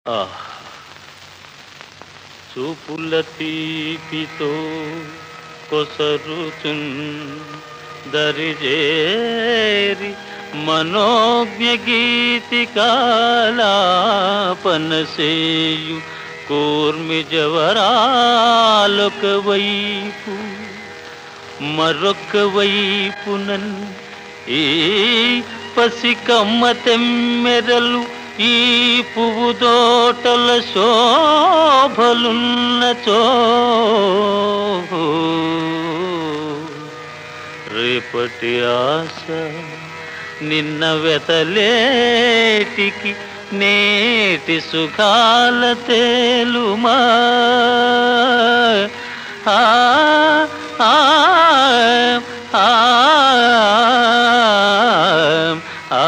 ఆహ్. చూపుల తీపితో కొసరుచున్ దరిజేరి మనోజ్ఞ గీతికాలాపనసేయు కూర్మి జవరాలొక వైపు మరొక వైపునన్ ఈ పసికమ్మ తెమ్మెరలు ఈ పువ్వు తోటల శోభలున్నచో రేపటి ఆశ నిన్న వెతలేటికి నేటి సుఖాల తేలుమా ఆ ఆ ఆ ఆ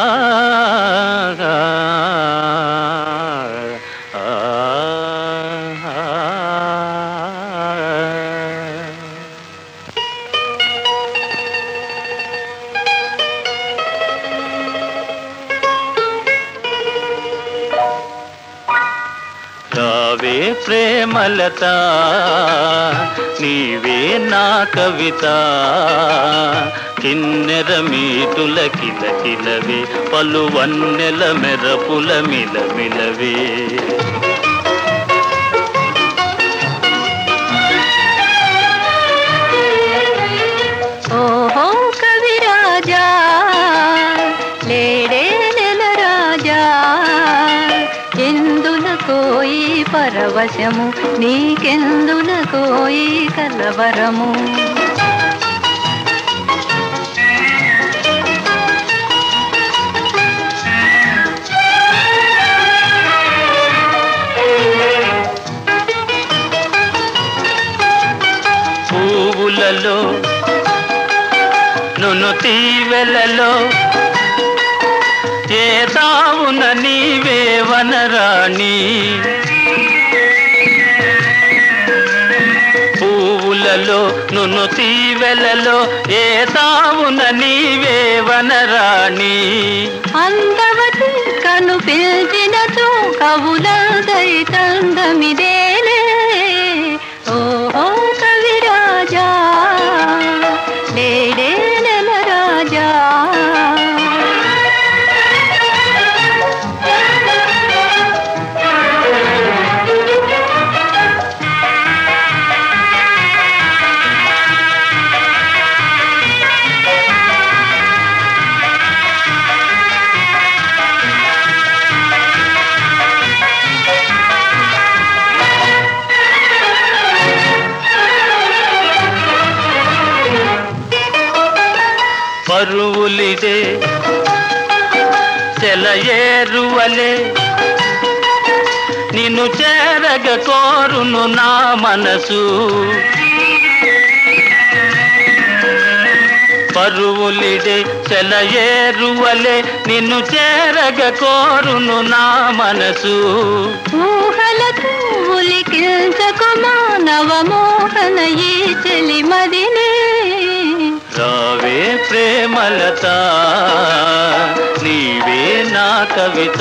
రావే ప్రేమలత నీవే నా కవిత కిన్నెర మీటుల కిలకిలవే పలు వన్నెల మెరపుల మిలమిలవే ఓహో కవిరాజా లేడే నెల రాజా ఎందులకో ఈ పరవశము నీకెందులకో ఈ కలవరము పువ్వులలో నును తీవెలలో ఏ తావున నీవే వనరాణి పువ్వులలో నును తీవెలలో ఏ తావున నీవే వనరాణి అందవతి కను పిలిచినచో కవులదై తందమిదేలే ఓహో కవిరాజా లేడే నెల రాజా పరువులిదే సెలయేరువలే నిన్ను చేరగ కోరును నా మనసు పరువులిదే సెలయేరువలే నిన్ను చేరగ కోరును నా మనసు ఊహలకు ఉలికించకు మానవ మోహన ఈ చెలిమదినే రావే ప్రేమలత నీవే నా కవిత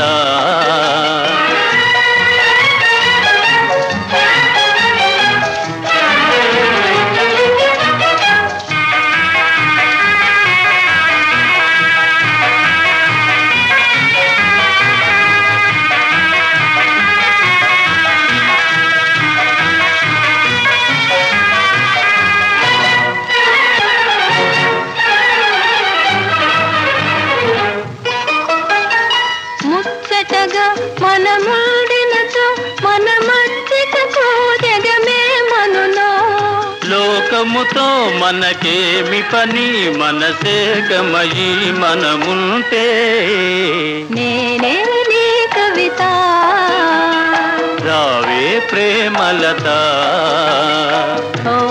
ముచ్చటగా మనముడినచో మన మచ్చికకు జగమే మనులో లోకముతో మనకేమి పని మనసేకమయి మనముంటే నేనే నీ కవిత రావే ప్రేమలత ఓ